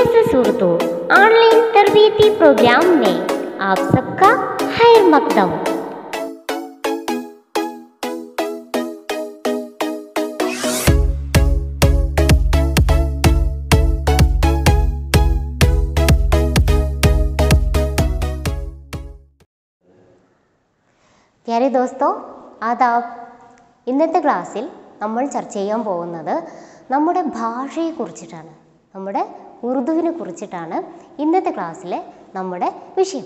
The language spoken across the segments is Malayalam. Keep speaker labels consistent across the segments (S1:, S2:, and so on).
S1: एस उर्दू ऑनलाइन तरबीती प्रोग्राम में आप सबका खैर मकदम പ്യാരെ ദോസ്തോ ആദാബ് ഇന്നത്തെ ക്ലാസ്സിൽ നമ്മൾ ചർച്ച ചെയ്യാൻ പോകുന്നത് നമ്മുടെ ഭാഷയെക്കുറിച്ചിട്ടാണ് നമ്മുടെ ഉറുദുവിനെ കുറിച്ചിട്ടാണ് ഇന്നത്തെ ക്ലാസ്സിലെ നമ്മുടെ വിഷയം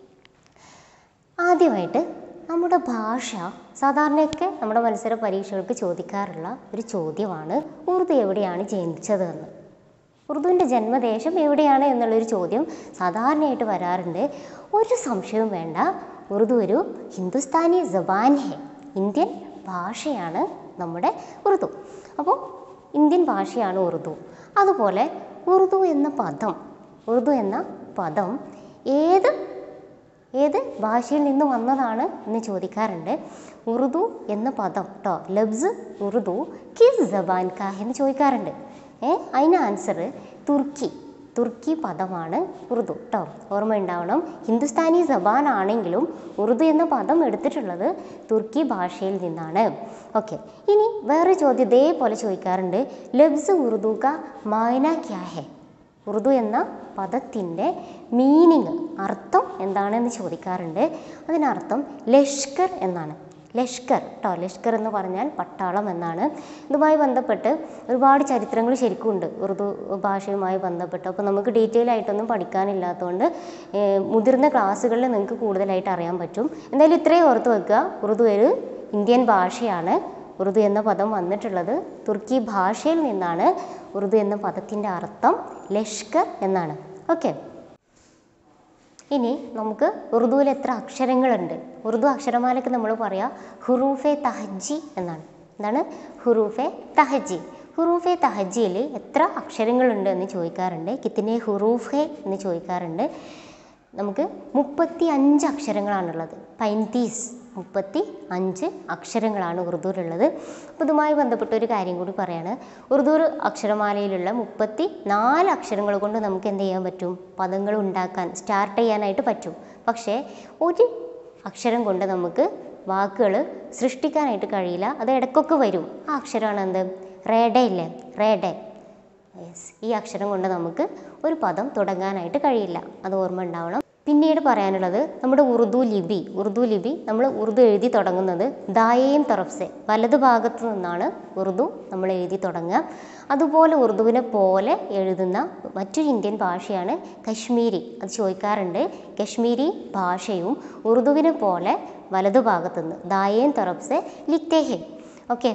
S1: ആദ്യമായിട്ട് നമ്മുടെ ഭാഷ സാധാരണയൊക്കെ നമ്മുടെ മത്സര പരീക്ഷകൾക്ക് ചോദിക്കാറുള്ള ഒരു ചോദ്യമാണ് ഉറുദു എവിടെയാണ് ജനിച്ചത് എന്ന് ഉറുദുവിൻ്റെ ജന്മദേശം എവിടെയാണ് എന്നുള്ളൊരു ചോദ്യം സാധാരണയായിട്ട് വരാറുണ്ട് ഒരു സംശയവും വേണ്ട ഉറുദു ഒരു ഹിന്ദുസ്ഥാനി ജബാൻ ഹെ ഇന്ത്യൻ ഭാഷയാണ് നമ്മുടെ ഉറുദു അപ്പോൾ ഇന്ത്യൻ ഭാഷയാണ് ഉറുദു അതുപോലെ ഉറുദു എന്ന പദം ഉറുദു എന്ന പദം ഏത് ഏത് ഭാഷയിൽ നിന്ന് വന്നതാണ് എന്ന് ചോദിക്കാറുണ്ട് ഉറുദു എന്ന പദം കേട്ടോ ലബ്സ് ഉറുദു കിസ് ജബാൻ കാ എന്ന് ചോദിക്കാറുണ്ട് ഏ അതിന് ആൻസർ തുർക്കി തുർക്കി പദമാണ് ഉറുദു കേട്ടോ ഓർമ്മ ഉണ്ടാവണം ഹിന്ദുസ്ഥാനി ജബാൻ ആണെങ്കിലും ഉറുദു എന്ന പദം എടുത്തിട്ടുള്ളത് തുർക്കി ഭാഷയിൽ നിന്നാണ് ഓക്കെ ഇനി വേറെ ചോദ്യം ഇതേപോലെ ചോദിക്കാറുണ്ട് ലബ്സ് ഉറുദു കാ മായന ക്യാ ഹെ ഉറുദു എന്ന പദത്തിൻ്റെ മീനിങ് അർത്ഥം എന്താണെന്ന് ചോദിക്കാറുണ്ട് അതിനർത്ഥം ലഷ്കർ എന്നാണ് ലഷ്കർ കേട്ടോ ലഷ്കർ എന്ന് പറഞ്ഞാൽ പട്ടാളം എന്നാണ് ഇതുമായി ബന്ധപ്പെട്ട് ഒരുപാട് ചരിത്രങ്ങൾ ശരിക്കും ഉണ്ട് ഉറുദു ഭാഷയുമായി ബന്ധപ്പെട്ട് അപ്പോൾ നമുക്ക് ഡീറ്റെയിൽ ആയിട്ടൊന്നും പഠിക്കാനില്ലാത്തതുകൊണ്ട് ഏഹ്, മുതിർന്ന ക്ലാസ്സുകളിൽ നിങ്ങൾക്ക് കൂടുതലായിട്ട് അറിയാൻ പറ്റും എന്തായാലും ഇത്രയും ഓർത്ത് വെക്കുക ഉറുദു ഒരു ഇന്ത്യൻ ഭാഷയാണ് ഉറുദു എന്ന പദം വന്നിട്ടുള്ളത് തുർക്കി ഭാഷയിൽ നിന്നാണ് ഉറുദു എന്ന പദത്തിൻ്റെ അർത്ഥം ലഷ്കർ എന്നാണ് ഓക്കെ ഇനി നമുക്ക് ഉറുദുവിൽ എത്ര അക്ഷരങ്ങളുണ്ട് ഉറുദു അക്ഷരമാലയ്ക്ക് നമ്മൾ പറയാം ഹുറൂഫെ തഹജി എന്നാണ് എന്താണ് ഹുറൂഫെ തഹജി ഹുറൂഫെ തഹജിയിൽ എത്ര അക്ഷരങ്ങളുണ്ട് എന്ന് ചോദിക്കാറുണ്ട് കിത്തിനെ ഹുറൂഫെ എന്ന് ചോദിക്കാറുണ്ട് നമുക്ക് മുപ്പത്തി അഞ്ച് അക്ഷരങ്ങളാണുള്ളത് പൈൻതീസ് മുപ്പത്തി അഞ്ച് അക്ഷരങ്ങളാണ് ഉറുദുവിലുള്ളത് അപ്പോൾ ഇതുമായി ബന്ധപ്പെട്ട ഒരു കാര്യം കൂടി പറയാണ് ഉറുദു അക്ഷരമാലയിലുള്ള മുപ്പത്തി നാല് അക്ഷരങ്ങൾ കൊണ്ട് നമുക്ക് എന്ത് ചെയ്യാൻ പറ്റും പദങ്ങൾ ഉണ്ടാക്കാൻ സ്റ്റാർട്ട് ചെയ്യാനായിട്ട് പറ്റും പക്ഷേ ഒരു അക്ഷരം കൊണ്ട് നമുക്ക് വാക്കുകൾ സൃഷ്ടിക്കാനായിട്ട് കഴിയില്ല അത് ഇടയ്ക്കൊക്കെ വരും ആ അക്ഷരമാണ് എന്ത് റേഡ ഇല്ലേ റേഡ യെസ് ഈ അക്ഷരം കൊണ്ട് നമുക്ക് ഒരു പദം തുടങ്ങാനായിട്ട് കഴിയില്ല അത് ഓർമ്മ ഉണ്ടാവണം പിന്നീട് പറയാനുള്ളത് നമ്മുടെ ഉറുദു ലിപി ഉറുദു ലിപി നമ്മൾ ഉറുദു എഴുതി തുടങ്ങുന്നത് ദായേം തറഫ്സെ വലതു ഭാഗത്തു നിന്നാണ് ഉറുദു നമ്മൾ എഴുതി തുടങ്ങുക അതുപോലെ ഉറുദുവിനെ പോലെ എഴുതുന്ന മറ്റൊരു ഇന്ത്യൻ ഭാഷയാണ് കശ്മീരി അത് ചോദിക്കാറുണ്ട് കശ്മീരി ഭാഷയും ഉറുദുവിനെ പോലെ വലതു ഭാഗത്തു നിന്ന് ദായേം തറഫ്സെ ലിറ്റേഹെ ഓക്കെ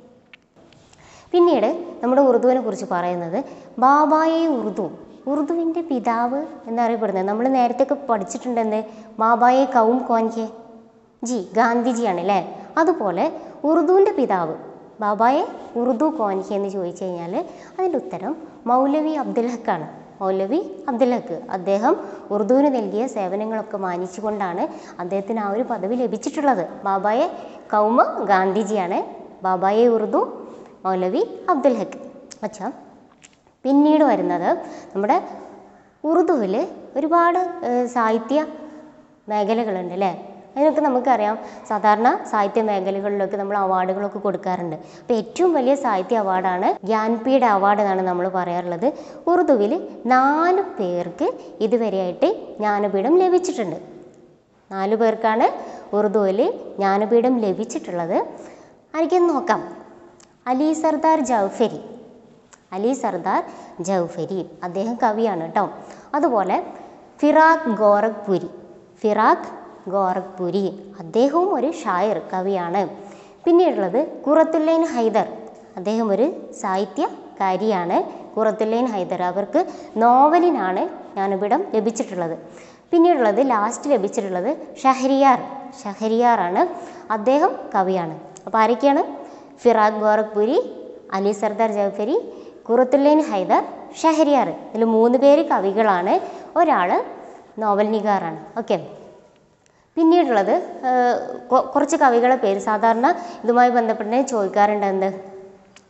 S1: പിന്നീട് നമ്മുടെ ഉറുദുവിനെ കുറിച്ച് പറയുന്നത് ബാബായെ ഉറുദു ഉറുദുവിൻ്റെ പിതാവ് എന്നറിയപ്പെടുന്നത് നമ്മൾ നേരത്തെയൊക്കെ പഠിച്ചിട്ടുണ്ടെന്ന് ബാബായെ കൗം കോൻകെ ജി ഗാന്ധിജിയാണ് അല്ലേ അതുപോലെ ഉറുദുവിൻ്റെ പിതാവ് ബാബായെ ഉറുദു കോൻകെ എന്ന് ചോദിച്ചു കഴിഞ്ഞാൽ അതിൻ്റെ ഉത്തരം മൗലവി അബ്ദുൽ ഹക്കാണ് മൗലവി അബ്ദുൽ ഹക്ക് അദ്ദേഹം ഉറുദുവിന് നൽകിയ സേവനങ്ങളൊക്കെ മാനിച്ചുകൊണ്ടാണ് അദ്ദേഹത്തിന് ആ ഒരു പദവി ലഭിച്ചിട്ടുള്ളത് ബാബായെ കൗമ ഗാന്ധിജിയാണ് ബാബായെ ഉറുദു മൗലവി അബ്ദുൽ ഹക്ക് അച്ഛാ പിന്നീട് വരുന്നത് നമ്മുടെ ഉറുദുവിൽ ഒരുപാട് ഏഹ്, സാഹിത്യ മേഖലകളുണ്ട് അല്ലേ അതിനൊക്കെ നമുക്കറിയാം സാധാരണ സാഹിത്യ മേഖലകളിലൊക്കെ നമ്മൾ അവാർഡുകളൊക്കെ കൊടുക്കാറുണ്ട് അപ്പോൾ ഏറ്റവും വലിയ സാഹിത്യ അവാർഡാണ് ജ്ഞാൻപീഠ അവാർഡ് എന്നാണ് നമ്മൾ പറയാറുള്ളത് ഉറുദുവിൽ നാല് പേർക്ക് ഇതുവരെയായിട്ട് ജ്ഞാനപീഠം ലഭിച്ചിട്ടുണ്ട് നാല് പേർക്കാണ് ഉറുദുവിൽ ജ്ഞാനപീഠം ലഭിച്ചിട്ടുള്ളത് ആയിരിക്കും നോക്കാം അലി സർദാർ ജൗഫരി അലി സർദാർ ജൗഫരി അദ്ദേഹം കവിയാണ് കേട്ടോ അതുപോലെ ഫിറാഖ് ഗോരഖ്പുരി ഫിറാഖ് ഗോരഖ്പുരി അദ്ദേഹവും ഒരു ഷായർ കവിയാണ് പിന്നീടുള്ളത് കുറത്തുല്ലൈൻ ഹൈദർ അദ്ദേഹം ഒരു സാഹിത്യകാരിയാണ് കുറത്തുല്ലൈൻ ഹൈദർ അവർക്ക് നോവലിനാണ് ജ്ഞാനപീഠം ലഭിച്ചിട്ടുള്ളത് പിന്നീടുള്ളത് ലാസ്റ്റ് ലഭിച്ചിട്ടുള്ളത് ഷഹരിയാർ ഷഹരിയാറാണ് അദ്ദേഹം കവിയാണ് അപ്പോൾ ആരൊക്കെയാണ് ഫിറാഖ് ഗോരഖ്പുരി അലി സർദാർ ജൗഫരി കുറത്തുല്ലൈൻ ഹൈദർ ഷഹരിയാർ ഇതിൽ മൂന്ന് പേര് കവികളാണ് ഒരാൾ നോവൽ നിഗാറാണ് ഓക്കെ പിന്നീടുള്ളത് ഏഹ്, കൊ- കുറച്ച് കവികളെ പേര് സാധാരണ ഇതുമായി ബന്ധപ്പെട്ട് ചോദിക്കാറുണ്ട് എന്ത്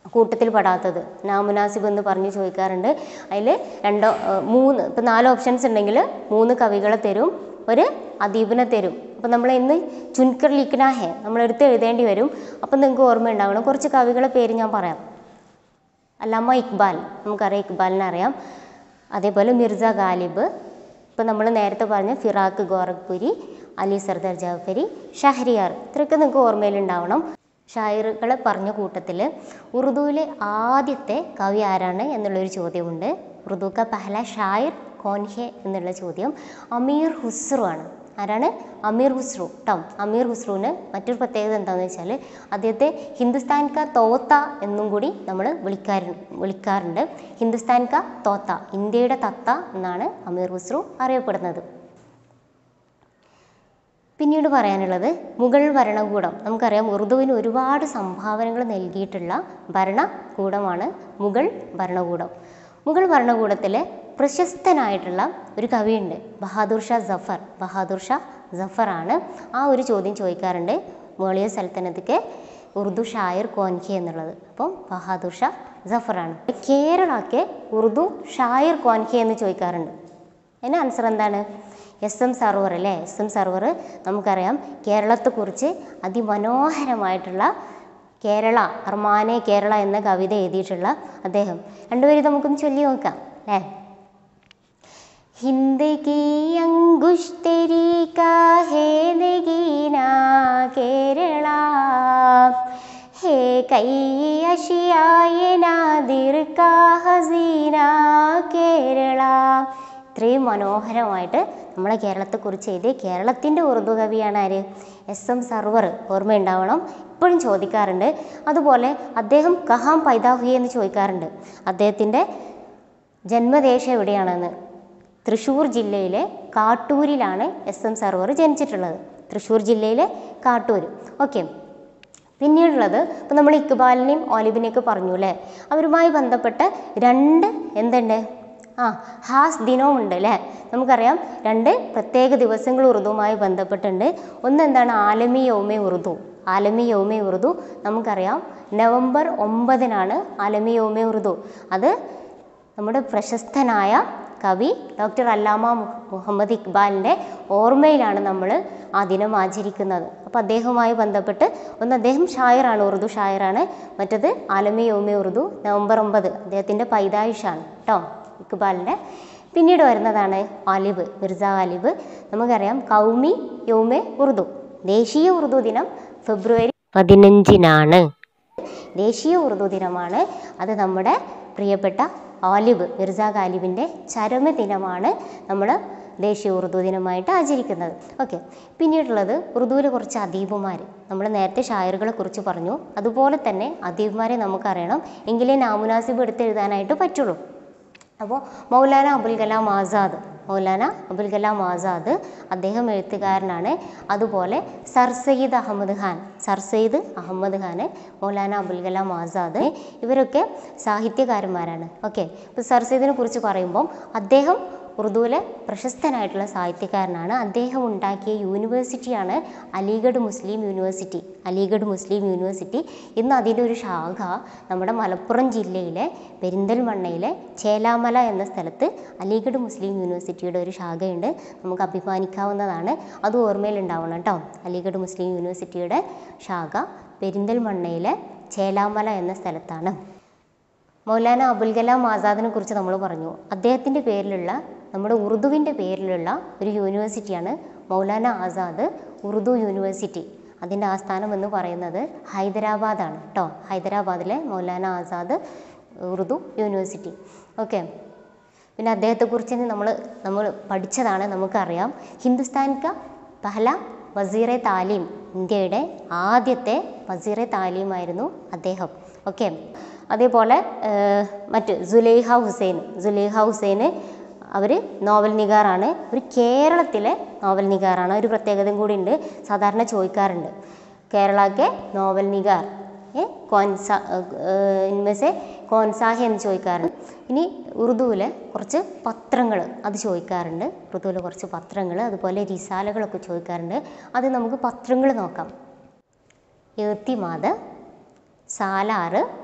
S1: കൂട്ടത്തിൽ പെടാത്തത് നാമുനാസിബ് എന്ന് പറഞ്ഞ് ചോദിക്കാറുണ്ട് അതിൽ രണ്ടോ ഏഹ്, മൂന്ന് ഇപ്പം നാല് ഓപ്ഷൻസ് ഉണ്ടെങ്കിൽ മൂന്ന് കവികളെ തരും ഒരു അദീബിനെ തരും അപ്പം നമ്മൾ ഇന്ന് ചുൻകർ ലിഖ്ന ഹേ നമ്മളെടുത്ത് എഴുതേണ്ടി വരും അപ്പം നിങ്ങൾക്ക് ഓർമ്മ ഉണ്ടാവണം കുറച്ച് കവികളെ പേര് ഞാൻ പറയാം അല്ലാമ ഇക്ബാൽ നമുക്കറിയാം ഇക്ബാലിനെ അറിയാം അതേപോലെ മിർസ ഗാലിബ് ഇപ്പം നമ്മൾ നേരത്തെ പറഞ്ഞ ഫിറാഖ് ഗോറഖ്പുരി അലി സർദാർ ജാഫരി ഷഹരിയാർ ഇത്രയൊക്കെ നിങ്ങൾക്ക് ഓർമ്മയിലുണ്ടാവണം ഷായറുകൾ പറഞ്ഞ കൂട്ടത്തിൽ ഉറുദുവിലെ ആദ്യത്തെ കവി ആരാണ് എന്നുള്ളൊരു ചോദ്യമുണ്ട് ഉറുദു ക പഹല ഷായർ കോൻഹെ എന്നുള്ള ചോദ്യം അമീർ ഹുസ്രു ആണ് ആരാണ് അമീർ ഹുസ്രു ടം അമീർ ഹുസ്രുവിന് മറ്റൊരു പ്രത്യേകത എന്താണെന്ന് വെച്ചാൽ അദ്ദേഹത്തെ ഹിന്ദുസ്ഥാൻ ക തോത്ത എന്നും കൂടി നമ്മൾ വിളിക്കാറ് വിളിക്കാറുണ്ട് ഹിന്ദുസ്ഥാൻ ക തോത്ത ഇന്ത്യയുടെ തത്ത എന്നാണ് അമീർ ഹുസ്രു അറിയപ്പെടുന്നത് പിന്നീട് പറയാനുള്ളത് മുഗൾ ഭരണകൂടം നമുക്കറിയാം ഉറുദുവിന് ഒരുപാട് സംഭാവനകൾ നൽകിയിട്ടുള്ള ഭരണകൂടമാണ് മുഗൾ ഭരണകൂടം മുഗൾ ഭരണകൂടത്തിലെ പ്രശസ്തനായിട്ടുള്ള ഒരു കവിയുണ്ട് ബഹാദൂർ ഷാ ജഫർ ബഹാദൂർ ഷാ ജഫറാണ് ആ ഒരു ചോദ്യം ചോദിക്കാറുണ്ട് മുഗളിയ സൽത്തനത്തിക്ക് ഉറുദു ഷായർ കോൻഖി എന്നുള്ളത് അപ്പം ബഹാദൂർ ഷാ ജഫറാണ് കേരളക്ക് ഉറുദു ഷായർ കോൻഖി എന്ന് ചോദിക്കാറുണ്ട് അതിന് ആൻസർ എന്താണ് എസ് എം സർവർ അല്ലേ എസ് എം സർവർ നമുക്കറിയാം കേരളത്തെക്കുറിച്ച് അതിമനോഹരമായിട്ടുള്ള കേരള അർമാനെ കേരള എന്ന കവിത എഴുതിയിട്ടുള്ള അദ്ദേഹം രണ്ടുപേരും നമുക്കൊന്ന് ചൊല്ലി നോക്കാം അല്ലേ हिंद की अंगुश तेरी का है नगीना केरला है कई अशियाए नादिर का ഹസീന കേരള ഇത്രയും മനോഹരമായിട്ട് നമ്മളെ കേരളത്തെക്കുറിച്ച് എഴുതിയ കേരളത്തിൻ്റെ ഉറുദു കവിയാണ് ആര് എസ് എം സർവർ ഓർമ്മയുണ്ടാവണം ഇപ്പോഴും ചോദിക്കാറുണ്ട് അതുപോലെ അദ്ദേഹം കഹാം പൈതാഹുയി എന്ന് ചോദിക്കാറുണ്ട് അദ്ദേഹത്തിൻ്റെ ജന്മദേശം എവിടെയാണെന്ന് തൃശ്ശൂർ ജില്ലയിലെ കാട്ടൂരിലാണ് എസ് എം സർവർ ജനിച്ചിട്ടുള്ളത് തൃശ്ശൂർ ജില്ലയിലെ കാട്ടൂർ ഓക്കെ പിന്നീടുള്ളത് ഇപ്പം നമ്മൾ ഇക്ബാലിനെയും ഓലിബിനെയൊക്കെ പറഞ്ഞു അല്ലേ അവരുമായി ബന്ധപ്പെട്ട രണ്ട് എന്തുണ്ട് ആ ഹാസ് ദിനവും ഉണ്ട് അല്ലേ നമുക്കറിയാം രണ്ട് പ്രത്യേക ദിവസങ്ങൾ ഉറുദുവുമായി ബന്ധപ്പെട്ടുണ്ട് ഒന്ന് എന്താണ് ആലമി യൗമെ ഉറുദു ആലമി യൗമെ ഉറുദു നമുക്കറിയാം നവംബർ ഒമ്പതിനാണ് ആലമി യൗമെ ഉറുദു അത് നമ്മുടെ പ്രശസ്തനായ കവി ഡോക്ടർ അല്ലാമ മുഹ- മുഹമ്മദ് ഇക്ബാലിൻ്റെ ഓർമ്മയിലാണ് നമ്മൾ ആ ദിനം ആചരിക്കുന്നത് അപ്പോൾ അദ്ദേഹവുമായി ബന്ധപ്പെട്ട് ഒന്ന് അദ്ദേഹം ഷായറാണ് ഉറുദു ഷായറാണ് മറ്റത് ആലമി യോമി ഉറുദു നവംബർ ഒമ്പത് അദ്ദേഹത്തിൻ്റെ പൈതായുഷാണ് കേട്ടോ ഇക്ബാലിൻ്റെ പിന്നീട് വരുന്നതാണ് ആലിബ് മിർസ ആലിബ് നമുക്കറിയാം കൗമി യോമെ ഉറുദു ദേശീയ ഉറുദു ദിനം ഫെബ്രുവരി പതിനഞ്ചിനാണ് ദേശീയ ഉറുദു ദിനമാണ് അത് നമ്മുടെ പ്രിയപ്പെട്ട ആലിബ് മിർസ ഗാലിബിൻ്റെ ചരമദിനമാണ് നമ്മൾ ദേശീയ ഉറുദു ദിനമായിട്ട് ആചരിക്കുന്നത് ഓക്കെ പിന്നീടുള്ളത് ഉറുദുവിൽ കുറച്ച് അദീബുമാർ നമ്മൾ നേരത്തെ ഷായറുകളെ കുറിച്ച് പറഞ്ഞു അതുപോലെ തന്നെ അദീബുമാരെ നമുക്കറിയണം എങ്കിലേ നാമുനാസിബ് എടുത്ത് എഴുതാനായിട്ട് പറ്റുള്ളൂ അപ്പോൾ മൗലാന അബുൽ കലാം ആസാദ് മൗലാന അബുൽ കലാം ആസാദ് അദ്ദേഹം എഴുത്തുകാരനാണ് അതുപോലെ സർ സയ്യിദ് അഹമ്മദ് ഖാൻ സർ സയ്യിദ് അഹമ്മദ് ഖാൻ മൗലാന അബുൽ കലാം ആസാദ് ഇവരൊക്കെ സാഹിത്യകാരന്മാരാണ് ഓക്കെ ഇപ്പോൾ സർ സയ്യിദിനെ കുറിച്ച് പറയുമ്പം അദ്ദേഹം ഉറുദുവിലെ പ്രശസ്തനായിട്ടുള്ള സാഹിത്യകാരനാണ് അദ്ദേഹം ഉണ്ടാക്കിയ യൂണിവേഴ്സിറ്റിയാണ് Aligarh Muslim University Aligarh Muslim University ഇന്ന് അതിൻ്റെ ഒരു ശാഖ നമ്മുടെ മലപ്പുറം ജില്ലയിലെ പെരിന്തൽമണ്ണയിലെ ചേലാമല എന്ന സ്ഥലത്ത് അലിഗഡ് മുസ്ലിം യൂണിവേഴ്സിറ്റിയുടെ ഒരു ശാഖയുണ്ട് നമുക്ക് അഭിമാനിക്കാവുന്നതാണ് അത് ഓർമ്മയിലുണ്ടാവണം കേട്ടോ അലിഗഡ് മുസ്ലിം യൂണിവേഴ്സിറ്റിയുടെ ശാഖ പെരിന്തൽമണ്ണയിലെ ചേലാമല എന്ന സ്ഥലത്താണ് മൗലാന അബുൽ കലാം ആസാദിനെ കുറിച്ച് നമ്മൾ പറഞ്ഞു അദ്ദേഹത്തിൻ്റെ പേരിലുള്ള നമ്മുടെ ഉറുദുവിൻ്റെ പേരിലുള്ള ഒരു യൂണിവേഴ്സിറ്റിയാണ് മൗലാന ആസാദ് ഉറുദു യൂണിവേഴ്സിറ്റി അതിൻ്റെ ആസ്ഥാനം എന്ന് പറയുന്നത് ഹൈദരാബാദാണ് കേട്ടോ ഹൈദരാബാദിലെ മൗലാന ആസാദ് ഉറുദു യൂണിവേഴ്സിറ്റി ഓക്കെ പിന്നെ അദ്ദേഹത്തെക്കുറിച്ച് നമ്മൾ നമ്മൾ പഠിച്ചതാണ് നമുക്കറിയാം ഹിന്ദുസ്ഥാൻ ക പഹല വസീറെ താലീം ഇന്ത്യയുടെ ആദ്യത്തെ വസീറെ താലീമായിരുന്നു അദ്ദേഹം ഓക്കെ അതേപോലെ ഏഹ്, മറ്റ് സുലൈഹ ഹുസൈൻ സുലൈഹ ഹുസൈന് അവർ നോവൽ നിഗാറാണ് ഒരു കേരളത്തിലെ നോവൽ നിഗാറാണ് ഒരു പ്രത്യേകതയും കൂടി ഉണ്ട് സാധാരണ ചോദിക്കാറുണ്ട് കേരളക്കെ നോവൽ നിഗാർ ഏ കോൻസ ഇൻമേസെ കോൻസാഹി എന്ന് ചോദിക്കാറുണ്ട് ഇനി ഉറുദുവിൽ കുറച്ച് പത്രങ്ങൾ അത് ചോദിക്കാറുണ്ട് ഉറുദുവിൽ കുറച്ച് പത്രങ്ങൾ അതുപോലെ റിസാലകളൊക്കെ ചോദിക്കാറുണ്ട് അത് നമുക്ക് പത്രങ്ങൾ നോക്കാം എഴുത്തിമാത് സാലാറ്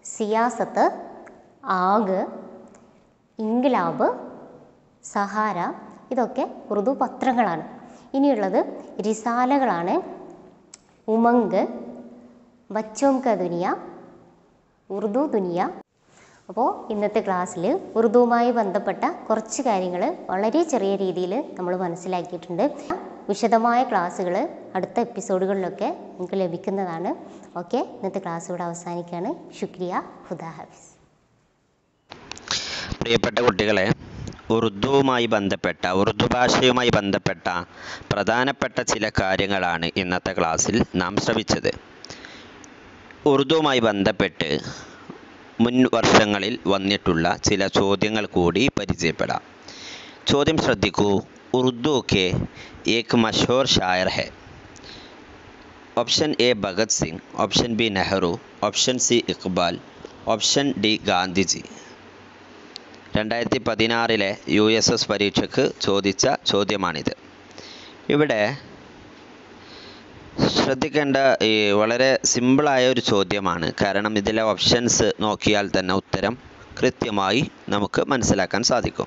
S1: സിയാസത്ത് ആഗ് ഇൻഗ്ലാബ് സഹാര ഇതൊക്കെ ഉറുദു പത്രങ്ങളാണ് ഇനിയുള്ളത് റിസാലകളാണ് ഉമങ്ക് ബച്ചോം ക ദുനിയ ഉറുദു ദുനിയ അപ്പോൾ ഇന്നത്തെ ക്ലാസ്സിൽ ഉറുദുവുമായി ബന്ധപ്പെട്ട കുറച്ച് കാര്യങ്ങൾ വളരെ ചെറിയ രീതിയിൽ നമ്മൾ മനസ്സിലാക്കിയിട്ടുണ്ട് വിശദമായ ക്ലാസ്സുകൾ അടുത്ത എപ്പിസോഡുകളിലൊക്കെ നിങ്ങൾക്ക് ലഭിക്കുന്നതാണ് ഓക്കെ ഇന്നത്തെ ക്ലാസ് ഇവിടെ അവസാനിക്കുകയാണ് ശുക്രിയ ഹുദാ ഹാഫിസ്
S2: പ്രിയപ്പെട്ട കുട്ടികളെ ഉറുദുവുമായി ബന്ധപ്പെട്ട ഉറുദു ഭാഷയുമായി ബന്ധപ്പെട്ട പ്രധാനപ്പെട്ട ചില കാര്യങ്ങളാണ് ഇന്നത്തെ ക്ലാസ്സിൽ നാം ശ്രവിച്ചത് ഉറുദുവുമായി ബന്ധപ്പെട്ട് മുൻ വർഷങ്ങളിൽ വന്നിട്ടുള്ള ചില ചോദ്യങ്ങൾ കൂടി പരിചയപ്പെടാം ചോദ്യം ശ്രദ്ധിക്കൂ ഉറുദു കെ ഏക് മഷൂർ ഷായർ ഹെ option A Bhagat Singh option B Nehru option C Iqbal option D Gandhiji രണ്ടായിരത്തി പതിനാറിലെ യു എസ് എസ് പരീക്ഷയ്ക്ക് ചോദിച്ച ചോദ്യമാണിത് ഇവിടെ ശ്രദ്ധിക്കേണ്ട ഈ വളരെ സിമ്പിളായ ഒരു ചോദ്യമാണ് കാരണം ഇതിലെ ഓപ്ഷൻസ് നോക്കിയാൽ തന്നെ ഉത്തരം കൃത്യമായി നമുക്ക് മനസ്സിലാക്കാൻ സാധിക്കും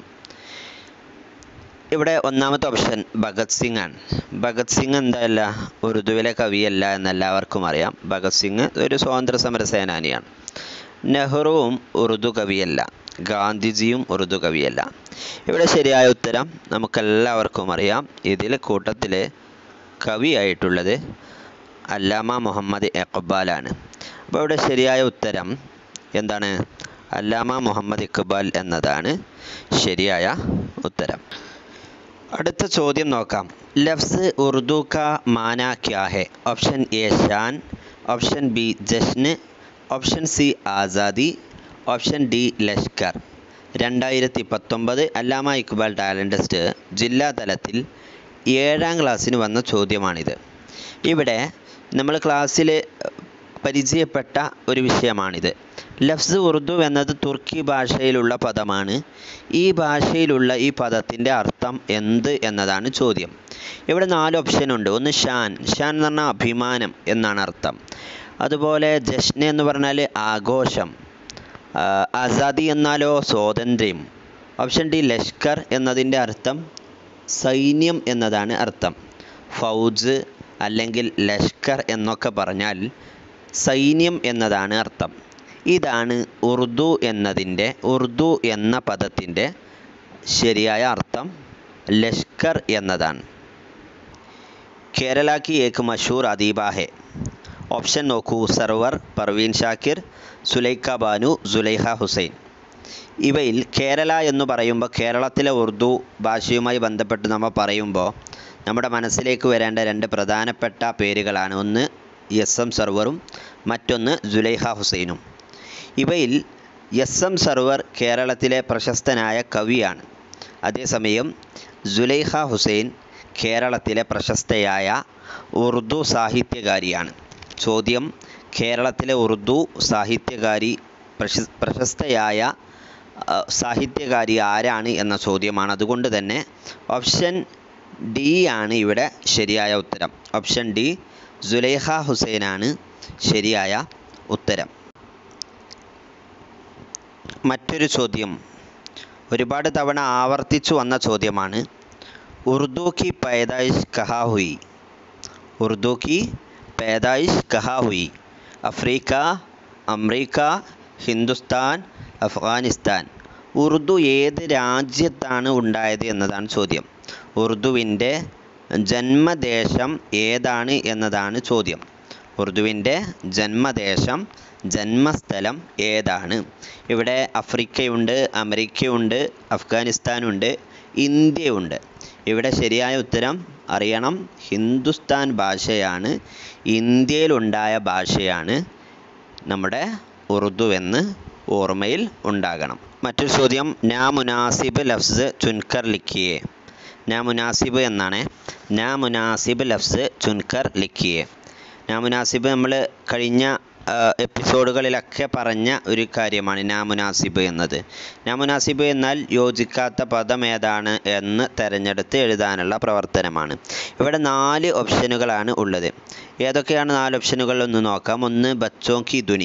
S2: ഇവിടെ ഒന്നാമത്തെ ഓപ്ഷൻ ഭഗത് സിംഗ് ആണ് ഭഗത് സിംഗ് എന്തല്ല ഉറുദുവിലെ കവിയല്ല എന്ന് എല്ലാവർക്കും അറിയാം ഭഗത് സിംഗ് ഒരു സ്വാതന്ത്ര്യ സമര സേനാനിയാണ് നെഹ്റുവും ഉറുദു കവിയല്ല ഗാന്ധിജിയും ഉറുദു കവിയല്ല ഇവിടെ ശരിയായ ഉത്തരം നമുക്കെല്ലാവർക്കും അറിയാം ഇതിൽ കൂട്ടത്തിൽ കവിയായിട്ടുള്ളത് അല്ലാമ മുഹമ്മദ് ഇഖ്ബാലാണ് അപ്പോൾ ഇവിടെ ശരിയായ ഉത്തരം എന്താണ് അല്ലാമ മുഹമ്മദ് ഇഖ്ബാൽ എന്നതാണ് ശരിയായ ഉത്തരം അടുത്ത ചോദ്യം നോക്കാം ലഫ്സ് ഉറുദു കാ മാന ക്യാ ഹെ ഓപ്ഷൻ എ ഷാൻ ഓപ്ഷൻ ബി ജഷ്ന് ഓപ്ഷൻ സി ആസാദി ഓപ്ഷൻ ഡി ലഷ്കർ രണ്ടായിരത്തി പത്തൊമ്പത് അല്ലാമ ഇക്ബാൽ ടാലൻറ്റ് ടെസ്റ്റ് ജില്ലാ തലത്തിൽ ഏഴാം ക്ലാസ്സിന് വന്ന ചോദ്യമാണിത് ഇവിടെ നമ്മൾ ക്ലാസ്സിൽ പരിചയപ്പെട്ട ഒരു വിഷയമാണിത് ലഫ്സ് ഉറുദു എന്നത് തുർക്കി ഭാഷയിലുള്ള പദമാണ് ഈ ഭാഷയിലുള്ള ഈ പദത്തിൻ്റെ അർത്ഥം എന്ത് എന്നതാണ് ചോദ്യം ഇവിടെ നാല് ഓപ്ഷൻ ഉണ്ട് ഒന്ന് ഷാൻ ഷാൻ എന്ന് പറഞ്ഞാൽ അഭിമാനം എന്നാണ് അർത്ഥം അതുപോലെ ജഷ്ന എന്ന് പറഞ്ഞാൽ ആഘോഷം ആ, ആസാദി എന്നാലോ സ്വാതന്ത്ര്യം ഓപ്ഷൻ ഡി ലഷ്കർ എന്നതിൻ്റെ അർത്ഥം സൈന്യം എന്നതാണ് അർത്ഥം ഫൗജ് അല്ലെങ്കിൽ ലഷ്കർ എന്നൊക്കെ പറഞ്ഞാൽ സൈന്യം എന്നതാണ് അർത്ഥം ഇതാണ് ഉറുദു എന്നതിൻ്റെ ഉറുദു എന്ന പദത്തിൻ്റെ ശരിയായ അർത്ഥം ലഷ്കർ എന്നതാണ് കേരള की एक मशहूर अदीबा है ഓപ്ഷൻ നോക്കൂ സർവർ പർവീൻ ഷാക്കിർ സുലൈഖ ബാനു സുലൈഹ ഹുസൈൻ ഇവയിൽ കേരള എന്ന് പറയുമ്പോൾ കേരളത്തിലെ ഉറുദു ഭാഷയുമായി ബന്ധപ്പെട്ട് നമ്മൾ പറയുമ്പോൾ നമ്മുടെ മനസ്സിലേക്ക് വരേണ്ട രണ്ട് പ്രധാനപ്പെട്ട പേരുകളാണ് ഒന്ന് എസ് എം സർവറും മറ്റൊന്ന് സുലൈഹ ഹുസൈനും ഇവയിൽ എസ് എം സർവർ കേരളത്തിലെ പ്രശസ്തനായ കവിയാണ് അതേസമയം സുലൈഹ ഹുസൈൻ കേരളത്തിലെ പ്രശസ്തയായ ഉറുദു സാഹിത്യകാരിയാണ് ചോദ്യം കേരളത്തിലെ ഉറുദു സാഹിത്യകാരി പ്രശ പ്രശസ്തയായ ആ, സാഹിത്യകാരി ആരാണ് എന്ന ചോദ്യമാണ് അതുകൊണ്ട് തന്നെ ഓപ്ഷൻ ഡി ആണ് ഇവിടെ ശരിയായ ഉത്തരം ഓപ്ഷൻ ഡി സുലൈഹ ഹുസൈനാണ് ശരിയായ ഉത്തരം മറ്റൊരു ചോദ്യം ഒരുപാട് തവണ ആവർത്തിച്ചു വന്ന ചോദ്യമാണ് ഉറുദു की पैदाइश कहाँ हुई ഉറുദു की पैदाइश कहाँ हुई അഫ്രീക്ക അമേരിക്ക ഹിന്ദുസ്ഥാൻ അഫ്ഗാനിസ്ഥാൻ ഉറുദു ഏത് രാജ്യത്താണ് ഉണ്ടായത് എന്നതാണ് ചോദ്യം ഉറുദുവിൻ്റെ ജന്മദേശം ഏതാണ് എന്നതാണ് ചോദ്യം ഉറുദുവിൻ്റെ ജന്മദേശം ജന്മസ്ഥലം ഏതാണ് ഇവിടെ ആഫ്രിക്കയുണ്ട് അമേരിക്കയുണ്ട് അഫ്ഗാനിസ്ഥാനുണ്ട് ഇന്ത്യയുണ്ട് ഇവിടെ ശരിയായ ഉത്തരം അറിയണം ഹിന്ദുസ്ഥാൻ ഭാഷയാണ് ഇന്ത്യയിലുണ്ടായ ഭാഷയാണ് നമ്മുടെ ഉറുദു എന്ന് ഓർമ്മയിൽ ഉണ്ടാകണം മറ്റൊരു ചോദ്യം നാ മുനാസിബ് ലഫ്സ് ചുൻകർ ലിഖിയേ നാ മുനാസിബ് എന്നാണ് നാ മുനാസിബ് ലഫ്സ് ചുൻകർ ലിഖിയേ നാ മുനാസിബ് നമ്മൾ കഴിഞ്ഞ ആ, എപ്പിസോഡുകളിലൊക്കെ പറഞ്ഞ ഒരു കാര്യമാണ് നാ മുനാസിബ് എന്നത് നാ മുനാസിബ് എന്നാൽ യോജിക്കാത്ത പദം ഏതാണ് എന്ന് തിരഞ്ഞെടുത്ത് എഴുതാനുള്ള പ്രവർത്തനമാണ് ഇവിടെ നാല് ഓപ്ഷനുകളാണ് ഉള്ളത് ഏതൊക്കെയാണ് നാല് ഓപ്ഷനുകൾ ഒന്ന് നോക്കാം ഒന്ന് ബച്ചോം കി ദുനിയ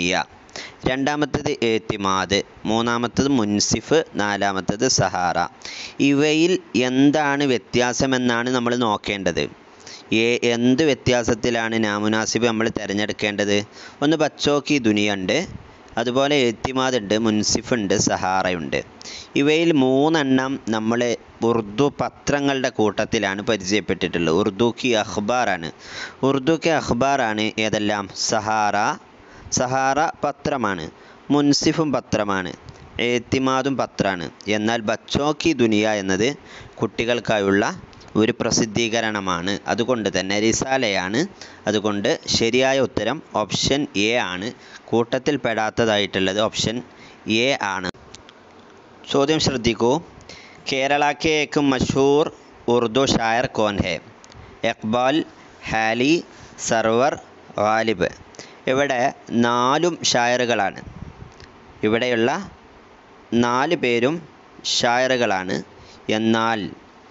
S2: രണ്ടാമത്തേത് ഏത്തിമാദ് മൂന്നാമത്തേത് മുൻസിഫ് നാലാമത്തേത് സഹാറ ഇവയിൽ എന്താണ് വ്യത്യാസമെന്നാണ് നമ്മൾ നോക്കേണ്ടത് ഏ എന്ത് വ്യത്യാസത്തിലാണ് നാമുനാസിബ് നമ്മൾ തിരഞ്ഞെടുക്കേണ്ടത് ഒന്ന് ബച്ചോക്കി ദുനിയുണ്ട് അതുപോലെ എത്തിമാദ് ഉണ്ട് മുൻസിഫ് ഉണ്ട് സഹാറയുണ്ട് ഇവയിൽ മൂന്നെണ്ണം നമ്മൾ ഉറുദു പത്രങ്ങളുടെ കൂട്ടത്തിലാണ് പരിചയപ്പെട്ടിട്ടുള്ളത് ഉറുദു കി അഖ്ബാറാണ് ഉറുദു കി അഖ്ബാറാണ് ഏതെല്ലാം സഹാറ സഹാറ പത്രമാണ് മുൻസിഫും പത്രമാണ് ഏത്തിമാദും പത്രമാണ് എന്നാൽ ബച്ചോക്കി ദുനിയ എന്നത് കുട്ടികൾക്കായുള്ള ഒരു പ്രസിദ്ധീകരണമാണ് അതുകൊണ്ട് തന്നെ റിസാലയാണ് അതുകൊണ്ട് ശരിയായ ഉത്തരം ഓപ്ഷൻ എ ആണ് കൂട്ടത്തിൽ പെടാത്തതായിട്ടുള്ളത് ഓപ്ഷൻ എ ആണ് ചോദ്യം ശ്രദ്ധിക്കൂ കേരള के एक मशहूर उर्दू शायर कौन है ഇഖ്ബാൽ ഹാലി സർവർ ഗാലിബ് ഇവിടെ നാലും ഷായറുകളാണ് ഇവിടെയുള്ള നാല് പേരും ഷായറുകളാണ് എന്നാൽ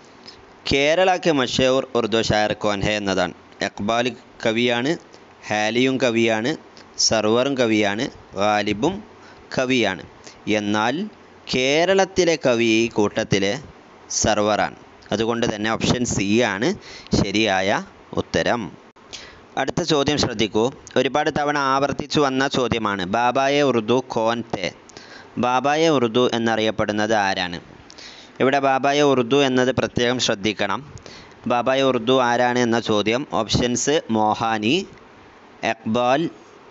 S2: കേരളക്ക് മഷൂർ ഉറുദു ഷായർ കോൻ ഹെ എന്നതാണ് ഇഖ്ബാൽ കവിയാണ് ഹാലിയും കവിയാണ് സർവറും കവിയാണ് ഗാലിബും കവിയാണ് എന്നാൽ കേരളത്തിലെ കവി ഈ കൂട്ടത്തിലെ സർവറാണ് അതുകൊണ്ട് തന്നെ ഓപ്ഷൻ സി ആണ് ശരിയായ ഉത്തരം അടുത്ത ചോദ്യം ശ്രദ്ധിക്കൂ ഒരുപാട് തവണ ആവർത്തിച്ചു വന്ന ചോദ്യമാണ് ബാബായെ ഉറുദു കോൻ തെ ബാബായെ ഉറുദു എന്നറിയപ്പെടുന്നത് ആരാണ് ഇവിടെ ബാബായ ഉറുദു എന്നത് പ്രത്യേകം ശ്രദ്ധിക്കണം ബാബായ ഉറുദു ആരാണ് എന്ന ചോദ്യം options Mohani Iqbal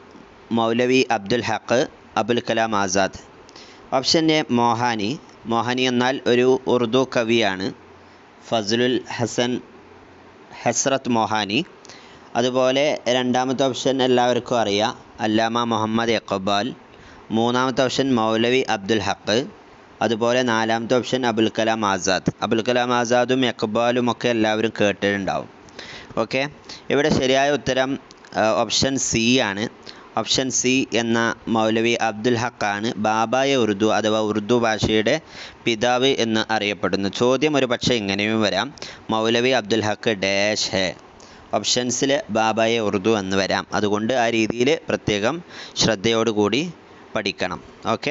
S2: Maulvi Abdul Haq Abul Kalam Azad option A Mohani Mohani എന്നാൽ ഒരു ഉറുദു കവിയാണ് ഫസലുൽ ഹസൻ ഹസ്രത്ത് മോഹാനി അതുപോലെ രണ്ടാമത്തെ ഓപ്ഷൻ എല്ലാവർക്കും അറിയാം അല്ലാമ മുഹമ്മദ് ഇഖ്ബാൽ മൂന്നാമത്തെ ഓപ്ഷൻ മൗലവി അബ്ദുൽ ഹക്ക് അതുപോലെ നാലാമത്തെ ഓപ്ഷൻ അബുൽ കലാം ആസാദ് അബുൽ കലാം ആസാദും ഇഖ്ബാലും ഒക്കെ എല്ലാവരും കേട്ടിട്ടുണ്ടാവും ഓക്കെ ഇവിടെ ശരിയായ ഉത്തരം ഓപ്ഷൻ സി ആണ് ഓപ്ഷൻ സി എന്ന മൗലവി അബ്ദുൽ ഹക്കാണ് ബാബായ ഉറുദു അഥവാ ഉറുദു ഭാഷയുടെ പിതാവ് എന്ന് അറിയപ്പെടുന്നു ചോദ്യം ഒരു പക്ഷേ ഇങ്ങനെയും വരാം മൗലവി അബ്ദുൽ ഹക്ക് ഡാഷ് ഹെ ഓപ്ഷൻസിൽ ബാബായ ഉറുദു എന്ന് വരാം അതുകൊണ്ട് ആ രീതിയിൽ പ്രത്യേകം ശ്രദ്ധയോടുകൂടി പഠിക്കണം ഓക്കെ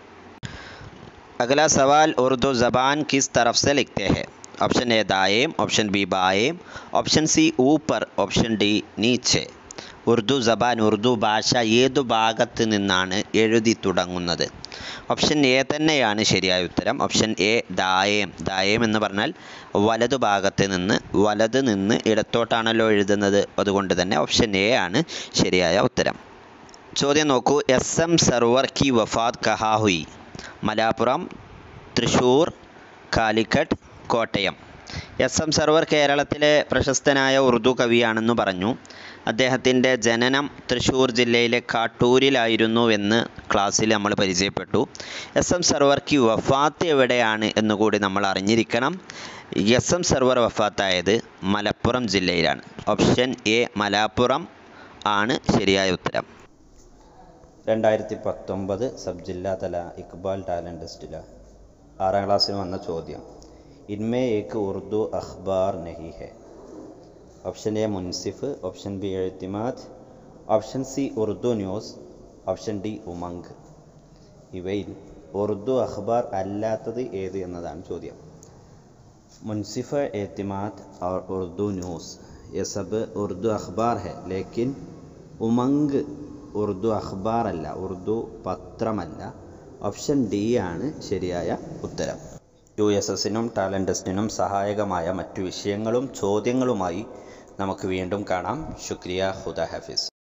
S2: अगला सवाल उर्दू ज़बान किस तरफ से लिखते हैं ऑप्शन ए दाएम ऑप्शन बी बाएम ऑप्शन सी ऊपर ഓപ്ഷൻ ഡി നീച്ചെ ഉറുദു സബാൻ ഉറുദു ഭാഷ ഏതു ഭാഗത്ത് നിന്നാണ് എഴുതി തുടങ്ങുന്നത് ഓപ്ഷൻ എ തന്നെയാണ് ശരിയായ ഉത്തരം ഓപ്ഷൻ എ ദായേം ദായേം എന്ന് പറഞ്ഞാൽ വലതു ഭാഗത്ത് നിന്ന് വലത് നിന്ന് ഇടത്തോട്ടാണല്ലോ എഴുതുന്നത് അതുകൊണ്ട് തന്നെ ഓപ്ഷൻ എ ആണ് ശരിയായ ഉത്തരം ചോദ്യം നോക്കൂ എസ് എം സർവർ കി വഫാത്ത് കഹാ ഹുയി മലാപ്പുറം തൃശ്ശൂർ കാലിക്കറ്റ് കോട്ടയം എസ് എം സർവർ കേരളത്തിലെ പ്രശസ്തനായ ഉറുദു കവിയാണെന്ന് പറഞ്ഞു അദ്ദേഹത്തിൻ്റെ ജനനം തൃശ്ശൂർ ജില്ലയിലെ കാട്ടൂരിലായിരുന്നു എന്ന് ക്ലാസ്സിൽ നമ്മൾ പരിചയപ്പെട്ടു എസ് എം സർവർക്ക് വഫാത്ത് എവിടെയാണ് എന്നുകൂടി നമ്മൾ അറിഞ്ഞിരിക്കണം എസ് എം സർവർ വഫാത്തായത് മലപ്പുറം ജില്ലയിലാണ് ഓപ്ഷൻ എ മലപ്പുറം ആണ് ശരിയായ ഉത്തരം രണ്ടായിരത്തി പത്തൊമ്പത് സബ് ജില്ലാതല ഇക്ബാൽ ടാലൻറ്റ് ടെസ്റ്റിൽ ആറാം ക്ലാസ്സിൽ വന്ന ചോദ്യം ഇൻമേ ഏക്ക് ഉറുദു അഖ്ബാർ നഹി ഹെ option A Munsif option B Etemaad option C Urdu news option D Umang ഇവയിൽ ഉറുദു അഖ്ബാർ അല്ലാത്തത് ഏത് എന്നതാണ് ചോദ്യം മുൻസിഫ് എത്തിമാദ് और उर्दू न्यूज़ ये सब उर्दू अखबार है लेकिन ഉമങ്ക് ഉറുദു അഖ്ബാർ അല്ല ഉറുദു പത്രമല്ല ഓപ്ഷൻ ഡി ആണ് ശരിയായ ഉത്തരം യു എസ് എസിനും ടാലൻറ്റ് ടെസ്റ്റിനും സഹായകമായ മറ്റു വിഷയങ്ങളും ചോദ്യങ്ങളുമായി നമുക്ക് വീണ്ടും കാണാം ശുക്രിയ ഹുദ ഹഫീസ്